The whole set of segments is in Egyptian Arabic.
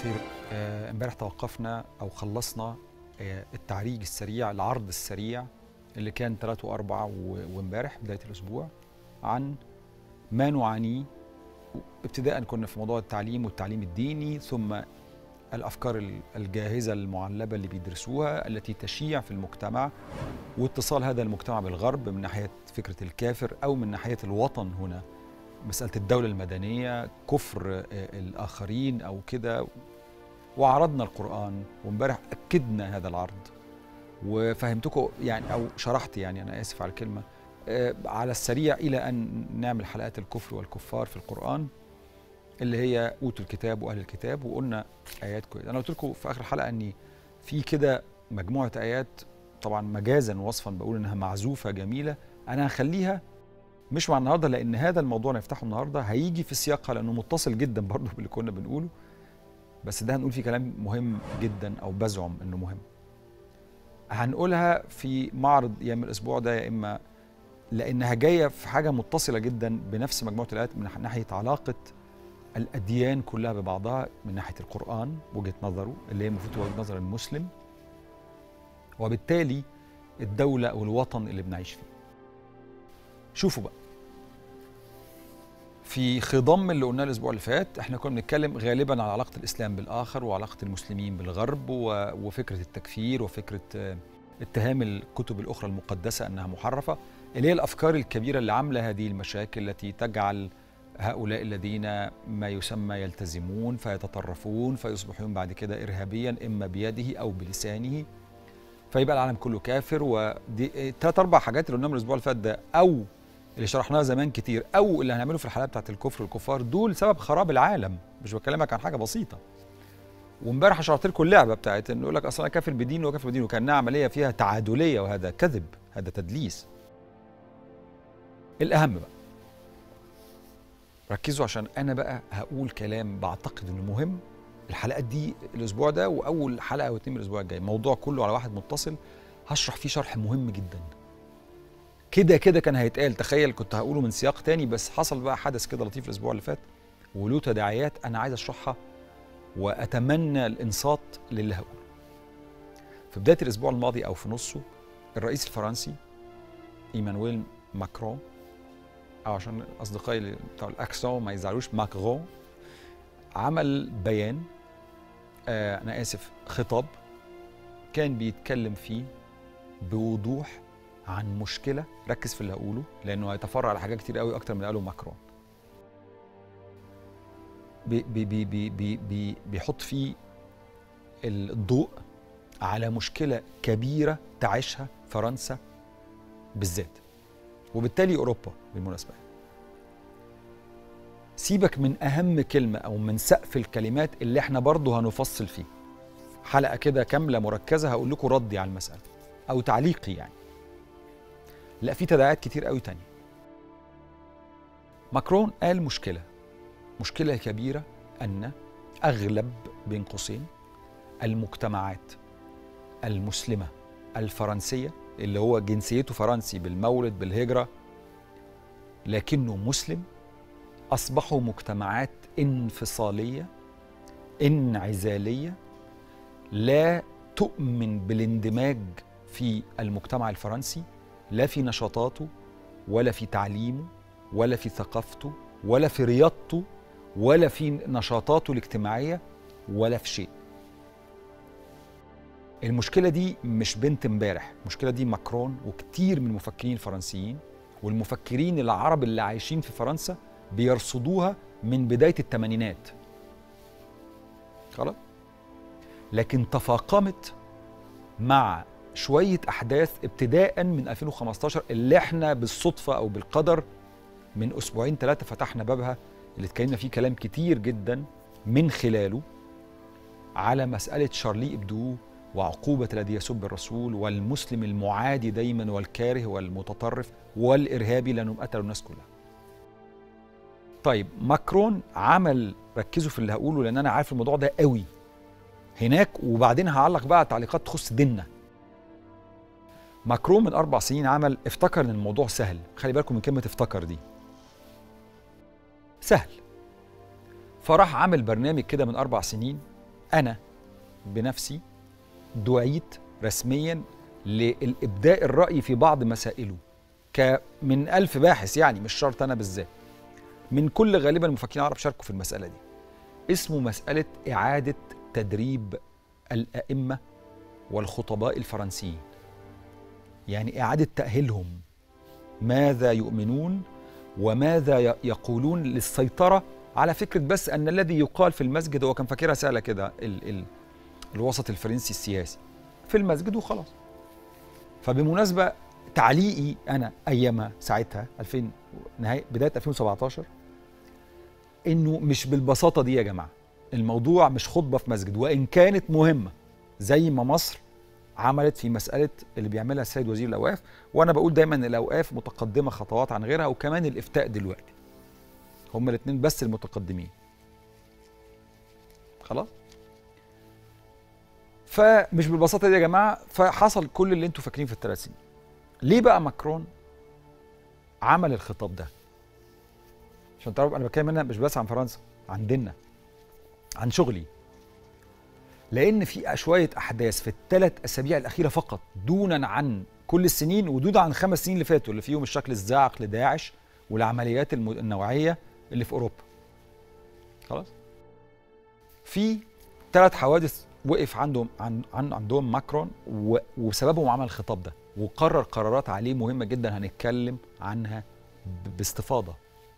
الخير آه، امبارح توقفنا او خلصنا آه، التعريج السريع العرض السريع اللي كان 3 و4 وامبارح بدايه الاسبوع عن ما نعانيه ابتداء كنا في موضوع التعليم والتعليم الديني ثم الافكار ال- الجاهزه المعلبه اللي بيدرسوها التي تشيع في المجتمع واتصال هذا المجتمع بالغرب من ناحيه فكره الكافر او من ناحيه الوطن هنا مساله الدوله المدنيه كفر آه، الاخرين او كده وعرضنا القران وامبارح اكدنا هذا العرض وفهمتكم يعني او شرحت يعني انا اسف على الكلمه آه، على السريع الى ان نعمل حلقات الكفر والكفار في القران اللي هي اوتوا الكتاب واهل الكتاب وقلنا ايات كويسه انا قلت لكم في اخر الحلقه ان في كده مجموعه ايات طبعا مجازا وصفا بقول انها معزوفه جميله انا هخليها مش مع النهارده لان هذا الموضوع اللي نفتحه النهارده هيجي في سياقها لانه متصل جدا برضه باللي كنا بنقوله بس ده هنقول فيه كلام مهم جدا او بزعم انه مهم هنقولها في معرض ايام الاسبوع ده يا اما لانها جايه في حاجه متصله جدا بنفس مجموعه الايات من ناحيه علاقه الاديان كلها ببعضها من ناحيه القران وجهه نظره اللي هي المفروض وجهه نظر المسلم وبالتالي الدوله او الوطن اللي بنعيش فيه شوفوا بقى في خضم اللي قلناه الاسبوع اللي فات احنا كنا بنتكلم غالبا على علاقه الاسلام بالاخر وعلاقه المسلمين بالغرب و- وفكره التكفير وفكره آه، اتهام الكتب الاخرى المقدسه انها محرفه اللي هي الافكار الكبيره اللي عامله هذه المشاكل التي تجعل هؤلاء الذين ما يسمى يلتزمون فيتطرفون فيصبحون بعد كده ارهابيا اما بيده او بلسانه فيبقى العالم كله كافر ودي ثلاث اربع حاجات اللي قلناهم الاسبوع اللي فات ده او اللي شرحناها زمان كتير او اللي هنعمله في الحلقه بتاعت الكفر والكفار دول سبب خراب العالم مش بكلمك عن حاجه بسيطه وامبارح شرحت لكم اللعبه بتاعت انه يقول لك اصل انا كافر بدين وكافر بدين وكانها عمليه فيها تعادليه وهذا كذب هذا تدليس الاهم بقى ركزوا عشان انا بقى هقول كلام بعتقد انه مهم الحلقات دي الاسبوع ده واول حلقه او اتنين من الاسبوع الجاي موضوع كله على واحد متصل هشرح فيه شرح مهم جدا كده كده كان هيتقال تخيل كنت هقوله من سياق تاني بس حصل بقى حدث كده لطيف الاسبوع اللي فات وله تداعيات انا عايز اشرحها واتمنى الانصات للي هقوله في بدايه الاسبوع الماضي او في نصه الرئيس الفرنسي ايمانويل ماكرون او عشان اصدقائي اللي بتوع الاكسون ما يزعلوش ماكرون عمل بيان آه انا اسف خطاب كان بيتكلم فيه بوضوح عن مشكله ركز في اللي هقوله لانه هيتفرع على حاجات كتير قوي اكتر من اللي قاله ماكرون بي بي بي بي بي بي بيحط فيه الضوء على مشكله كبيره تعيشها فرنسا بالذات وبالتالي اوروبا بالمناسبه سيبك من اهم كلمه او من سقف الكلمات اللي احنا برضه هنفصل فيه حلقه كده كامله مركزه هقول لكم ردي على المساله او تعليقي يعني لا في تداعيات كتير قوي تانية ماكرون قال مشكله مشكله كبيره ان اغلب بين قوسين المجتمعات المسلمه الفرنسيه اللي هو جنسيته فرنسي بالمولد بالهجره لكنه مسلم اصبحوا مجتمعات انفصاليه انعزاليه لا تؤمن بالاندماج في المجتمع الفرنسي لا في نشاطاته ولا في تعليمه ولا في ثقافته ولا في رياضته ولا في نشاطاته الاجتماعيه ولا في شيء المشكله دي مش بنت امبارح المشكله دي ماكرون وكتير من المفكرين الفرنسيين والمفكرين العرب اللي عايشين في فرنسا بيرصدوها من بدايه الثمانينات خلاص لكن تفاقمت مع شويه احداث ابتداء من 2015 اللي احنا بالصدفه او بالقدر من اسبوعين ثلاثه فتحنا بابها اللي اتكلمنا فيه كلام كتير جدا من خلاله على مساله شارلي ابدو وعقوبة الذي يسب الرسول والمسلم المعادي دايما والكاره والمتطرف والإرهابي لأنهم قتلوا الناس كلها طيب ماكرون عمل ركزوا في اللي هقوله لأن أنا عارف الموضوع ده قوي هناك وبعدين هعلق بقى على تعليقات تخص ديننا ماكرون من أربع سنين عمل افتكر إن الموضوع سهل خلي بالكم من كلمة افتكر دي سهل فراح عامل برنامج كده من أربع سنين انا بنفسي دعيت رسميا للابداء الراي في بعض مسائله ك من ألف باحث يعني مش شرط انا بالذات من كل غالبا المفكرين العرب شاركوا في المساله دي اسمه مساله اعاده تدريب الائمه والخطباء الفرنسيين يعني اعاده تاهيلهم ماذا يؤمنون وماذا يقولون للسيطره على فكره بس ان الذي يقال في المسجد هو كان فاكرها سهله كده ال ال الوسط الفرنسي السياسي في المسجد وخلاص فبمناسبه تعليقي انا ايامها ساعتها 2000 نهايه بدايه 2017 انه مش بالبساطه دي يا جماعه الموضوع مش خطبه في مسجد وان كانت مهمه زي ما مصر عملت في مساله اللي بيعملها السيد وزير الاوقاف وانا بقول دايما ان الاوقاف متقدمه خطوات عن غيرها وكمان الافتاء دلوقتي هما الاثنين بس المتقدمين خلاص فمش بالبساطه دي يا جماعه فحصل كل اللي انتوا فاكرين في الثلاث سنين ليه بقى ماكرون عمل الخطاب ده عشان تعرف انا بتكلم هنا مش بس عن فرنسا عن ديننا عن شغلي لان في شويه احداث في الثلاث اسابيع الاخيره فقط دونا عن كل السنين ودونا عن الخمس سنين اللي فاتوا اللي فيهم الشكل الزاعق لداعش والعمليات النوعيه اللي في اوروبا خلاص في ثلاث حوادث وقف عندهم عن عن عندهم ماكرون وسببهم عمل الخطاب ده وقرر قرارات عليه مهمه جدا هنتكلم عنها باستفاضه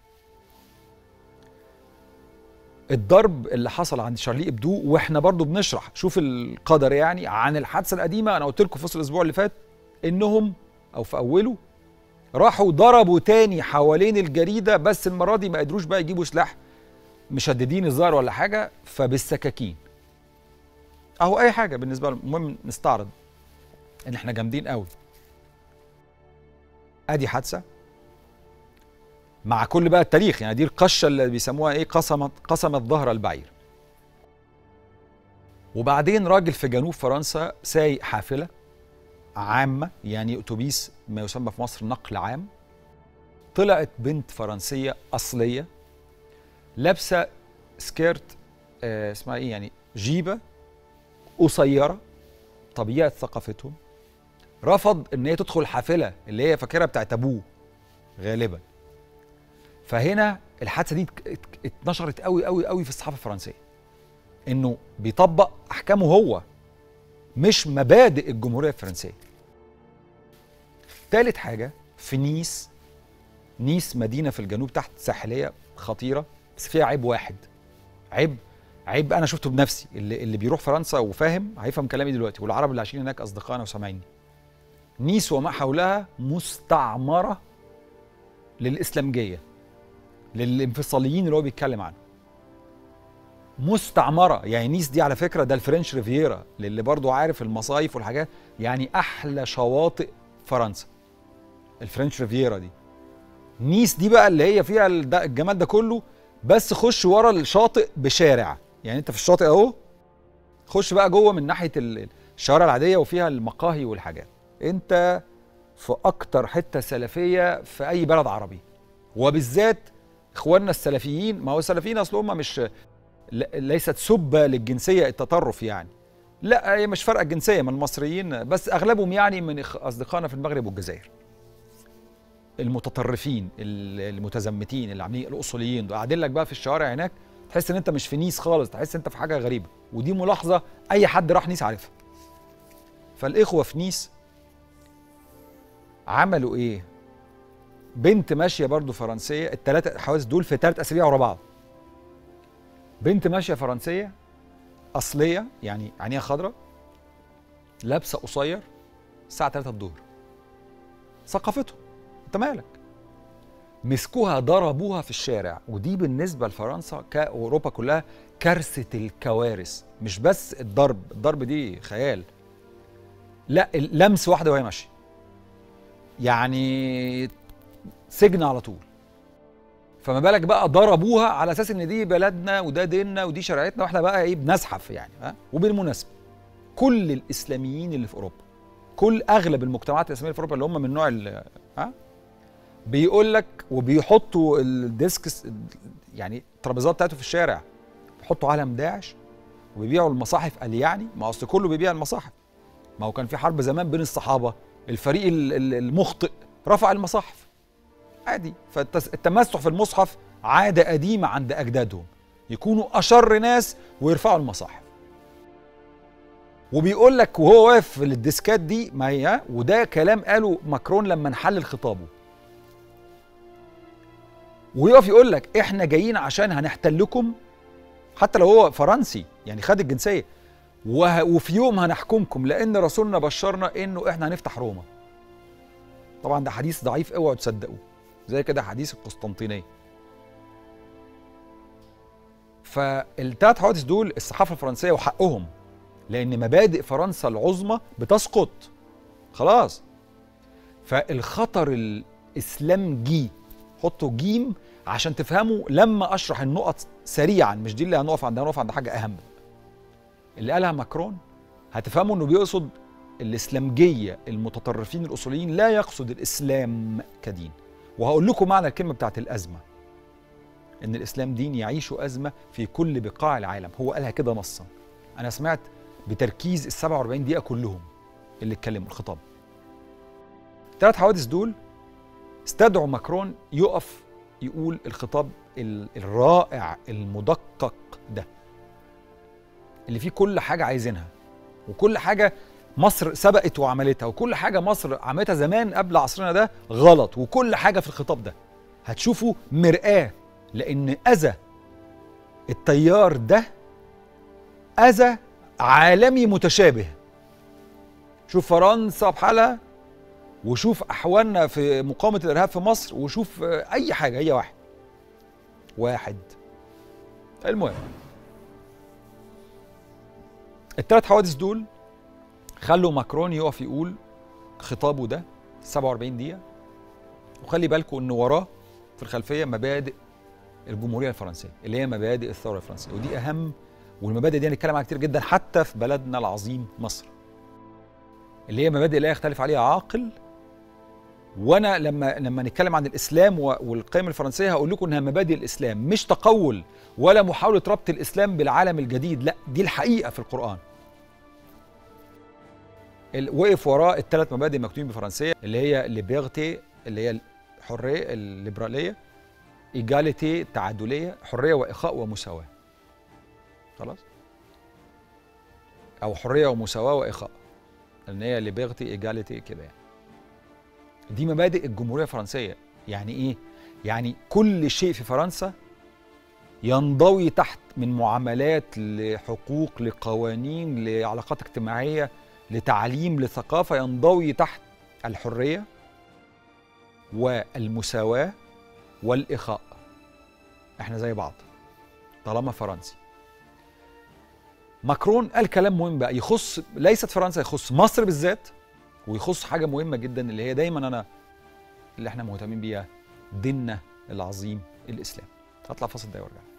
الضرب اللي حصل عند شارلي ابدو واحنا برضو بنشرح شوف القدر يعني عن الحادثه القديمه انا قلت لكم في الاسبوع اللي فات انهم او في اوله راحوا ضربوا تاني حوالين الجريده بس المره دي ما قدروش بقى يجيبوا سلاح مشددين الظهر ولا حاجه فبالسكاكين اهو اي حاجه بالنسبه لهم المهم نستعرض ان احنا جامدين قوي ادي حادثه مع كل بقى التاريخ يعني دي القشه اللي بيسموها ايه قسمت قسمت ظهر البعير وبعدين راجل في جنوب فرنسا سايق حافله عامه يعني اتوبيس ما يسمى في مصر نقل عام طلعت بنت فرنسيه اصليه لابسه سكيرت آه اسمها ايه يعني جيبه قصيره طبيعه ثقافتهم رفض ان هي تدخل حافله اللي هي فاكرها بتاعت ابوه غالبا فهنا الحادثه دي اتنشرت قوي قوي قوي في الصحافه الفرنسيه انه بيطبق احكامه هو مش مبادئ الجمهوريه الفرنسيه ثالث حاجه في نيس نيس مدينه في الجنوب تحت ساحليه خطيره بس فيها عيب واحد عيب عيب انا شفته بنفسي اللي, اللي بيروح فرنسا وفاهم هيفهم كلامي دلوقتي والعرب اللي عايشين هناك اصدقائنا وسامعيني نيس وما حولها مستعمره للاسلامجيه للانفصاليين اللي هو بيتكلم عنه مستعمره يعني نيس دي على فكره ده الفرنش ريفيرا للي برضو عارف المصايف والحاجات يعني احلى شواطئ فرنسا الفرنش ريفيرا دي نيس دي بقى اللي هي فيها الجمال ده كله بس خش ورا الشاطئ بشارع يعني انت في الشاطئ اهو خش بقى جوه من ناحيه الشوارع العاديه وفيها المقاهي والحاجات انت في اكتر حته سلفيه في اي بلد عربي وبالذات اخواننا السلفيين ما هو السلفيين اصل هم مش ليست سبه للجنسيه التطرف يعني لا هي مش فارقه الجنسيه من المصريين بس اغلبهم يعني من اصدقائنا في المغرب والجزائر المتطرفين المتزمتين اللي عاملين الاصوليين دول قاعدين لك بقى في الشوارع هناك تحس ان انت مش في نيس خالص تحس انت في حاجه غريبه ودي ملاحظه اي حد راح نيس عارفها فالاخوه في نيس عملوا ايه بنت ماشيه برضو فرنسيه الثلاثه حوادث دول في ثلاث اسابيع ورا بعض بنت ماشيه فرنسيه اصليه يعني عينيها خضراء لابسه قصير الساعه 3 الظهر ثقافتهم انت مالك مسكوها ضربوها في الشارع ودي بالنسبه لفرنسا كاوروبا كلها كارثه الكوارث مش بس الضرب الضرب دي خيال لا لمس واحده وهي ماشيه يعني سجن على طول فما بالك بقى ضربوها على اساس ان دي بلدنا وده ديننا ودي شريعتنا واحنا بقى ايه بنزحف يعني ها وبالمناسبه كل الاسلاميين اللي في اوروبا كل اغلب المجتمعات الاسلاميه في اوروبا اللي هم من نوع ها بيقول لك وبيحطوا الديسكس يعني الترابيزات بتاعته في الشارع بيحطوا علم داعش وبيبيعوا المصاحف قال يعني ما اصل كله بيبيع المصاحف ما هو كان في حرب زمان بين الصحابه الفريق ال- ال- المخطئ رفع المصاحف عادي فالتمسح في المصحف عاده قديمه عند اجدادهم يكونوا اشر ناس ويرفعوا المصاحف وبيقول لك وهو واقف في الديسكات دي ما هي وده كلام قاله ماكرون لما نحلل خطابه ويقف يقول لك احنا جايين عشان هنحتلكم حتى لو هو فرنسي يعني خد الجنسيه وه- وفي يوم هنحكمكم لان رسولنا بشرنا انه احنا هنفتح روما طبعا ده حديث ضعيف اوعوا تصدقوه زي كده حديث القسطنطينيه فالتلات حوادث دول الصحافه الفرنسيه وحقهم لان مبادئ فرنسا العظمى بتسقط خلاص فالخطر الاسلامجي حطوا جيم عشان تفهموا لما اشرح النقط سريعا مش دي اللي هنقف عندها هنقف عند حاجه اهم اللي قالها ماكرون هتفهموا انه بيقصد الاسلامجيه المتطرفين الاصوليين لا يقصد الاسلام كدين وهقول لكم معنى الكلمه بتاعت الازمه ان الاسلام دين يعيش ازمه في كل بقاع العالم هو قالها كده نصا انا سمعت بتركيز ال 47 دقيقه كلهم اللي اتكلموا الخطاب الثلاث حوادث دول استدعوا ماكرون يقف يقول الخطاب ال- الرائع المدقق ده اللي فيه كل حاجه عايزينها وكل حاجه مصر سبقت وعملتها وكل حاجه مصر عملتها زمان قبل عصرنا ده غلط وكل حاجه في الخطاب ده هتشوفوا مرآة لأن أذى التيار ده أذى عالمي متشابه شوف فرنسا بحالها وشوف أحوالنا في مقاومة الإرهاب في مصر وشوف آه، أي حاجة هي واحد واحد المهم الثلاث حوادث دول خلوا ماكرون يقف يقول خطابه ده 47 دقيقة وخلي بالكم إن وراه في الخلفية مبادئ الجمهورية الفرنسية اللي هي مبادئ الثورة الفرنسية ودي أهم والمبادئ دي هنتكلم عنها كتير جدا حتى في بلدنا العظيم مصر اللي هي مبادئ لا يختلف عليها عاقل وانا لما لما نتكلم عن الاسلام و- والقيم الفرنسيه هقول لكم انها مبادئ الاسلام مش تقول ولا محاوله ربط الاسلام بالعالم الجديد لا دي الحقيقه في القران ال- وقف وراء الثلاث مبادئ مكتوبين بالفرنسيه اللي هي ليبرتي اللي هي الحريه الليبراليه ايجاليتي تعادليه حريه واخاء ومساواه خلاص او حريه ومساواه واخاء لان هي ليبرتي ايجاليتي كده يعني دي مبادئ الجمهوريه الفرنسيه يعني ايه يعني كل شيء في فرنسا ينضوي تحت من معاملات لحقوق لقوانين لعلاقات اجتماعيه لتعليم لثقافه ينضوي تحت الحريه والمساواه والاخاء احنا زي بعض طالما فرنسي ماكرون قال كلام مهم بقى يخص ليست فرنسا يخص مصر بالذات ويخص حاجه مهمه جدا اللي هي دايما انا اللي احنا مهتمين بيها ديننا العظيم الاسلام هطلع فاصل ده وارجع